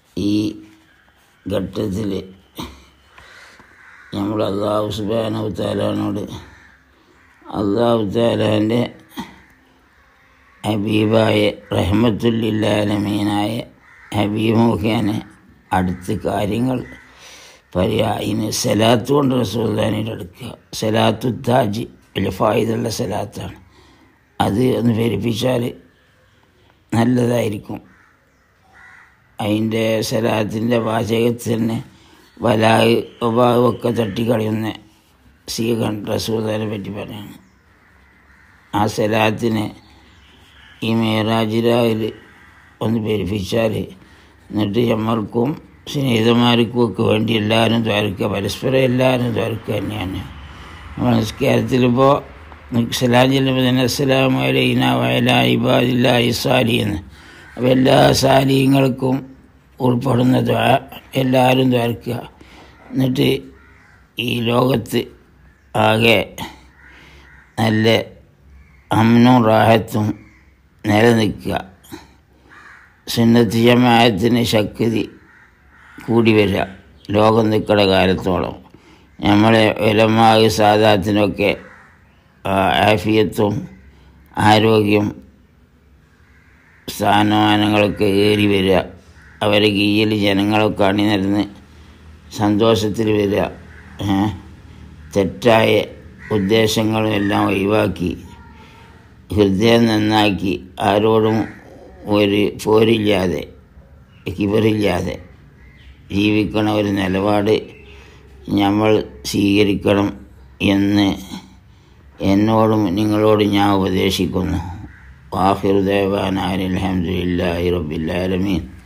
ഈ ഘട്ടത്തിൽ നമ്മൾ അള്ളാഹു സുബാനു താലാനോട് അള്ളാഹു താലാൻ്റെ ഹബീബായ റഹ്മത്തുല്ലാലമീനായ ഹബീബ് മുഖേന അടുത്ത് കാര്യങ്ങൾ പറയാ ഇനി സലാത്ത് കൊണ്ട് റസൂൽദാനിയുടെ അടുക്കുക സലാത്തു താജ് വലിയ ഫായിദുള്ള സലാത്താണ് അത് ഒന്ന് പെരുപ്പിച്ചാൽ നല്ലതായിരിക്കും അതിൻ്റെ സലാത്തിൻ്റെ വാചകത്തിൽ തന്നെ വലാഹ് ഒബാവൊക്കെ തട്ടിക്കളയുന്ന സീഖൻ റസൂദാനെ പറ്റി പറയാണ് ആ സലാത്തിന് ഈ മേറാജിരാവിൽ ഒന്ന് പെരുപ്പിച്ചാൽ എന്നിട്ട് നമ്മൾക്കും സ്നേഹിതന്മാർക്കും ഒക്കെ വേണ്ടി എല്ലാവരും ദ്വാരക്കുക പരസ്പരം എല്ലാവരും ദ്വാരക്കുക തന്നെയാണ് നമ്മൾ നിസ്കാരത്തിലിപ്പോൾ സലാം ചെല്ലുമ്പോൾ തന്നെ അസ്സലാമു അലൈന വയല ഇബാദില്ല ഇസാലി എന്ന് അപ്പോൾ എല്ലാ സാലിയങ്ങൾക്കും ഉൾപ്പെടുന്ന ദ്വാ എല്ലാവരും ദ്വാരക്കുക എന്നിട്ട് ഈ ലോകത്ത് ആകെ നല്ല അമ്നും റാഹത്തും നിലനിൽക്കുക സുന്നത്ത് ജമാഅത്തിന് ശക്തി കൂടി വരിക ലോകം നിൽക്കുന്ന കാലത്തോളം നമ്മളെ വിലമാകെ സാധാത്തിനൊക്കെ ആഫിയത്തും ആരോഗ്യം സ്ഥാനമാനങ്ങളൊക്കെ ഏറി വരിക അവരെ കീഴിൽ ജനങ്ങളൊക്കെ അണിനിരന്ന് സന്തോഷത്തിൽ വരിക തെറ്റായ ഉദ്ദേശങ്ങളും എല്ലാം ഒഴിവാക്കി ഹൃദയം നന്നാക്കി ആരോടും ഒരു പോരില്ലാതെ കിബറില്ലാതെ ജീവിക്കണ ഒരു നിലപാട് നമ്മൾ സ്വീകരിക്കണം എന്ന് എന്നോടും നിങ്ങളോടും ഞാൻ ഉപദേശിക്കുന്നു വാഹിറുദേവാൻ അലഹമുല്ലാ റബ്ബില്ലാലമീൻ